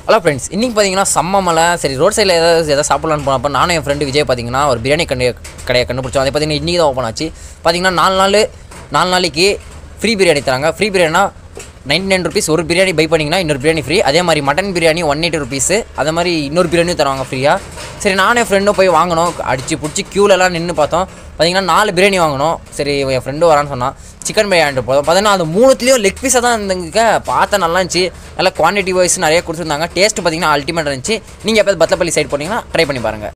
hello friends இன்றைக்கி பார்த்தீங்கன்னா செம்ம மலை சரி ரோட் சைடில் ஏதாவது எதாவது சாப்பிட்லான்னு போனப்போ நானும் என் ஃப்ரெண்டு விஜய் பார்த்தீங்கன்னா ஒரு பிரியாணி கண்டைய கடையை கண்டுபிடிச்சோம் அதை பார்த்தீங்கன்னா இன்றைக்கி தான் ஓப்பன் ஆச்சு பார்த்தீங்கன்னா நாலு நாள் நாலு நாளைக்கு ஃப்ரீ பிரியாணி தராங்க ஃப்ரீ பிரியாணினா நைன்டி நைன் ருபீஸ் ஒரு பிரியாணி பை பண்ணிங்கன்னா இன்னொரு பிரியாணி ஃப்ரீ அதே மாதிரி mutton biryani one eighty rupees அதே மாதிரி இன்னொரு பிரியாணியும் தருவாங்க ஃப்ரீயாக சரி நானும் என் ஃப்ரெண்டும் போய் வாங்கினோம் அடிச்சு பிடிச்சி க்யூலெலாம் நின்று பார்த்தோம் பார்த்தீங்கன்னா நாலு பிரியாணி வாங்கினோம் சரி என் ஃப்ரெண்டு வரான்னு சொன்னான் சிக்கன் பிரியாணி போதும் பார்த்தீங்கன்னா அது மூணுத்துலேயும் லெக் பீஸாக தான் இருந்துங்க பார்த்தா நல்லா இருந்துச்சு நல்லா குவான்டிட்டி வைஸ் நிறைய கொடுத்துருந்தாங்க டேஸ்ட் பார்த்தீங்கன்னா அல்டிமேட் இருந்துச்சு நீங்கள் எப்போ பத்தப்பள்ளி சைட் போனீங்கன்னா ட்ரை பண்ணி பாருங்கள்